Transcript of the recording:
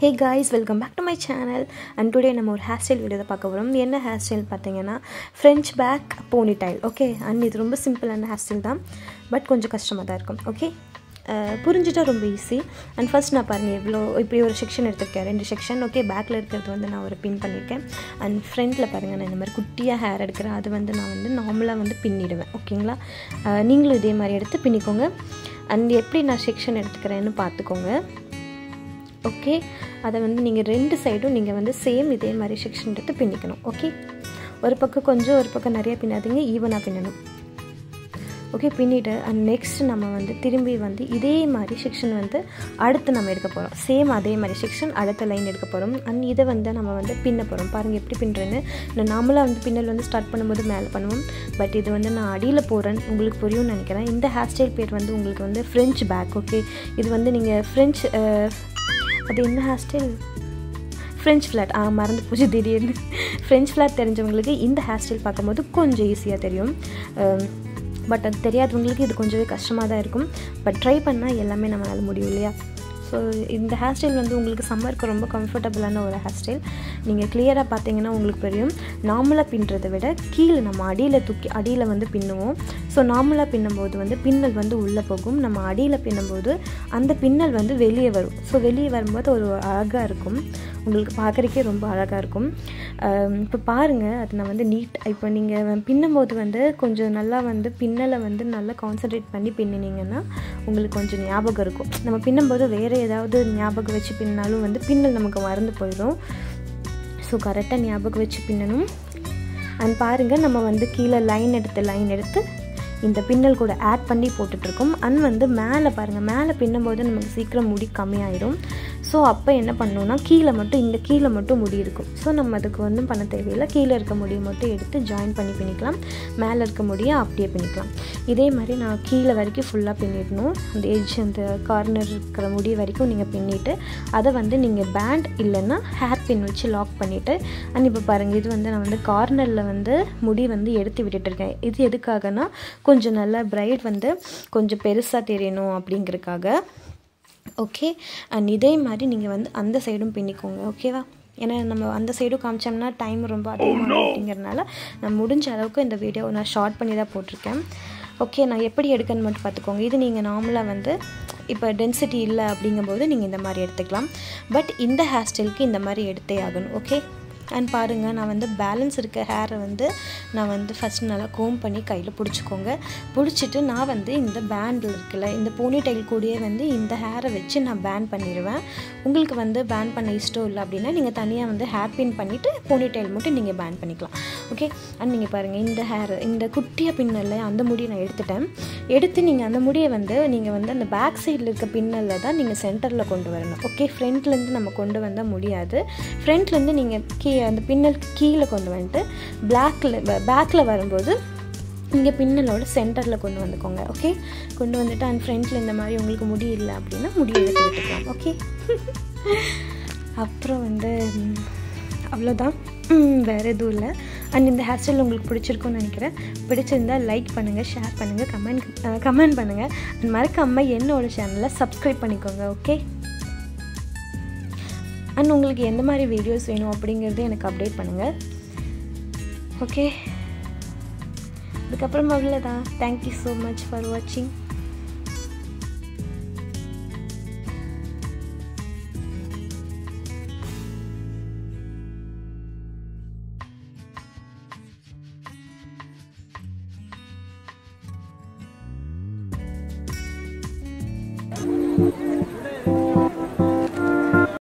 Hey guys welcome back to my channel and today நம்ம ஒரு hair style video தான் பார்க்க போகிறோம் என்ன ஹேர் ஸ்டைல் பார்த்தீங்கன்னா French back ponytail okay and இது ரொம்ப சிம்பிளான ஹேர் ஸ்டைல் தான் பட் கொஞ்சம் கஷ்டமாக தான் இருக்கும் ஓகே புரிஞ்சுட்டா ரொம்ப ஈஸி அண்ட் ஃபர்ஸ்ட் நான் பாருங்கள் எவ்வளோ இப்படி ஒரு செக்ஷன் எடுத்திருக்கேன் ரெண்டு செக்ஷன் ஓகே பேக்கில் இருக்கிறது வந்து நான் ஒரு பின் பண்ணியிருக்கேன் அண்ட் ஃப்ரண்ட்டில் பாருங்கள் நான் இந்த மாதிரி குட்டியாக ஹேர் எடுக்கிறேன் அது வந்து நான் வந்து நார்மலாக வந்து பின்னிடுவேன் ஓகேங்களா அஹ் நீங்களும் இதே மாதிரி எடுத்து பின்னிக்கோங்க அண்ட் எப்படி நான் செக்ஷன் எடுத்துக்கிறேன்னு பார்த்துக்கோங்க ஓகே அதை வந்து நீங்கள் ரெண்டு சைடும் நீங்கள் வந்து சேம் இதே மாதிரி செக்ஷன் எடுத்து பின்னிக்கணும் ஓகே ஒரு பக்கம் கொஞ்சம் ஒரு பக்கம் நிறைய பின்னாதீங்க ஈவனாக பின்னணும் ஓகே பின்னிட்டு அண்ட் நெக்ஸ்ட் நம்ம வந்து திரும்பி வந்து இதே மாதிரி செக்ஷன் வந்து அடுத்து நம்ம எடுக்க போகிறோம் சேம் அதே மாதிரி செக்ஷன் அடுத்த லைன் எடுக்க போகிறோம் அண்ட் இதை வந்து நம்ம வந்து பின்ன போகிறோம் பாருங்கள் எப்படி பின்னுறேன்னு நான் நார்மலாக வந்து பின்னல் வந்து ஸ்டார்ட் பண்ணும்போது மேலே பண்ணுவோம் பட் இது வந்து நான் அடியில் போகிறேன் உங்களுக்கு புரியும்னு நினைக்கிறேன் இந்த ஹேர் ஸ்டைல் பேர் வந்து உங்களுக்கு வந்து ஃப்ரெஞ்ச் பேக் ஓகே இது வந்து நீங்கள் ஃப்ரெஞ்ச் அது என்ன ஹேர் ஸ்டைல் ஃப்ரெஞ்ச் ஃப்ளாட் ஆ மறந்து போச்சு திடீர்னு ஃப்ரெஞ்ச் ஃப்ளாட் தெரிஞ்சவங்களுக்கு இந்த ஹேர் ஸ்டைல் பார்க்கும்போது கொஞ்சம் ஈஸியாக தெரியும் பட் அது தெரியாதவங்களுக்கு இது கொஞ்சமே கஷ்டமாக தான் இருக்கும் பட் ட்ரை பண்ணால் எல்லாமே நம்மளால் முடியும் இல்லையா ஸோ இந்த ஹேர் ஸ்டைல் வந்து உங்களுக்கு சம்மருக்கு ரொம்ப கம்ஃபர்டபுளான ஒரு ஹேர் ஸ்டைல் நீங்கள் கிளியராக பார்த்தீங்கன்னா உங்களுக்கு தெரியும் நார்மலாக பின்னுறதை விட கீழே நம்ம அடியில் தூக்கி அடியில் வந்து பின்னுவோம் ஸோ நார்மலாக பின்னும்போது வந்து பின்னல் வந்து உள்ளே போகும் நம்ம அடியில் பின்னும்போது அந்த பின்னல் வந்து வெளியே வரும் ஸோ வெளியே வரும்போது ஒரு அழகாக இருக்கும் உங்களுக்கு பார்க்குறக்கே ரொம்ப அழகாக இருக்கும் இப்போ பாருங்கள் அது நான் வந்து நீட் இப்போ நீங்கள் பின்னும்போது வந்து கொஞ்சம் நல்லா வந்து பின்னலை வந்து நல்லா கான்சன்ட்ரேட் பண்ணி பின்னினீங்கன்னா உங்களுக்கு கொஞ்சம் ஞாபகம் இருக்கும் நம்ம பின்னும்போது வேறு ஏதாவது ஞாபகம் வச்சு பின்னாலும் வந்து பின்னல் நமக்கு மறந்து போயிடும் ஸோ கரெக்டாக ஞாபகம் வச்சு பின்னணும் அண்ட் பாருங்கள் நம்ம வந்து கீழே லைன் எடுத்து லைன் எடுத்து இந்த பின்னல் கூட ஆட் பண்ணி போட்டுட்ருக்கோம் அண்ட் வந்து மேலே பாருங்கள் மேலே பின்னும்போது நமக்கு சீக்கிரம் முடி கம்மியாயிடும் ஸோ அப்போ என்ன பண்ணணும்னா கீழே மட்டும் இந்த கீழே மட்டும் முடி இருக்கும் ஸோ நம்ம அதுக்கு ஒன்றும் பண்ண தேவையில்லை கீழே இருக்க முடியை மட்டும் எடுத்து ஜாயின் பண்ணி பின்னிக்கலாம் மேலே இருக்க முடியை அப்படியே பின்னிக்கலாம் இதே மாதிரி நான் கீழே வரைக்கும் ஃபுல்லாக பின்னிடணும் அந்த எட்ஜ் அந்த கார்னர் இருக்கிற முடி வரைக்கும் நீங்கள் பின்னிட்டு அதை வந்து நீங்கள் பேண்ட் இல்லைன்னா ஹேர் பின் வச்சு லாக் பண்ணிவிட்டு அண்ட் இப்போ பாருங்கள் இது வந்து நான் வந்து கார்னரில் வந்து முடி வந்து எடுத்து விட்டுட்டுருக்கேன் இது எதுக்காகனா கொஞ்சம் நல்லா பிரைட் வந்து கொஞ்சம் பெருசாக தெரியணும் அப்படிங்கிறதுக்காக ஓகே அண்ட் இதே மாதிரி நீங்கள் வந்து அந்த சைடும் பின்னிக்கோங்க ஓகேவா ஏன்னா நம்ம அந்த சைடும் காமிச்சோம்னா டைம் ரொம்ப அதிகமாக அப்படிங்கிறனால நான் முடிஞ்ச அளவுக்கு இந்த வீடியோ நான் ஷார்ட் பண்ணி தான் போட்டிருக்கேன் ஓகே நான் எப்படி எடுக்கன்னு மட்டும் பார்த்துக்கோங்க இது நீங்கள் நார்மலாக வந்து இப்போ டென்சிட்டி இல்லை அப்படிங்கும்போது நீங்கள் இந்த மாதிரி எடுத்துக்கலாம் பட் இந்த ஹேர் ஸ்டைலுக்கு இந்த மாதிரி எடுத்தே ஆகணும் ஓகே அண்ட் பாருங்கள் நான் வந்து பேலன்ஸ் இருக்க ஹேரை வந்து நான் வந்து ஃபஸ்ட் நல்லா கோம் பண்ணி கையில் பிடிச்சிக்கோங்க பிடிச்சிட்டு நான் வந்து இந்த பேண்டில் இருக்குல்ல இந்த போனி டைல் கூடயே வந்து இந்த ஹேரை வச்சு நான் பேன் பண்ணிடுவேன் உங்களுக்கு வந்து பேன் பண்ண இஷ்டம் இல்லை அப்படின்னா நீங்கள் தனியாக வந்து ஹேர் பின் பண்ணிவிட்டு போனி டைல் மட்டும் நீங்கள் பேன் பண்ணிக்கலாம் ஓகே அண்ட் நீங்கள் பாருங்கள் இந்த ஹேர் இந்த குட்டியாக பின்னலில் அந்த முடியை நான் எடுத்துட்டேன் எடுத்து நீங்கள் அந்த முடியை வந்து நீங்கள் வந்து அந்த பேக் சைடில் இருக்க பின்னலில் தான் நீங்கள் சென்டரில் கொண்டு வரணும் ஓகே ஃப்ரண்ட்லேருந்து நம்ம கொண்டு வந்தால் முடியாது ஃப்ரண்ட்லேருந்து நீங்கள் கீ அந்த பின்னல் கீழே கொண்டு வந்துட்டு பிளாக்கில் பேக்கில் வரும்போது இங்கே பின்னலோட சென்டரில் கொண்டு வந்துக்கோங்க ஓகே கொண்டு வந்துட்டு அண்ட் ஃப்ரண்ட்டில் இந்த மாதிரி உங்களுக்கு முடி இல்லை அப்படின்னா முடி எடுத்து விட்டுக்கலாம் ஓகே அப்புறம் வந்து அவ்வளோதான் வேறு எதுவும் இல்லை அண்ட் இந்த ஹேர் ஸ்டைல் உங்களுக்கு பிடிச்சிருக்கும்னு நினைக்கிறேன் பிடிச்சிருந்தா லைக் பண்ணுங்கள் ஷேர் பண்ணுங்கள் கமெண்ட் கமெண்ட் பண்ணுங்கள் அண்ட் மறக்காமல் என்னோட சேனலை சப்ஸ்கிரைப் பண்ணிக்கோங்க ஓகே அண்ட் உங்களுக்கு எந்த மாதிரி வீடியோஸ் வேணும் அப்படிங்கிறது எனக்கு அப்டேட் பண்ணுங்கள் ஓகே அதுக்கப்புறம் அவ்வளோதான் தேங்க்யூ ஸோ மச் ஃபார் வாட்சிங் Thank you.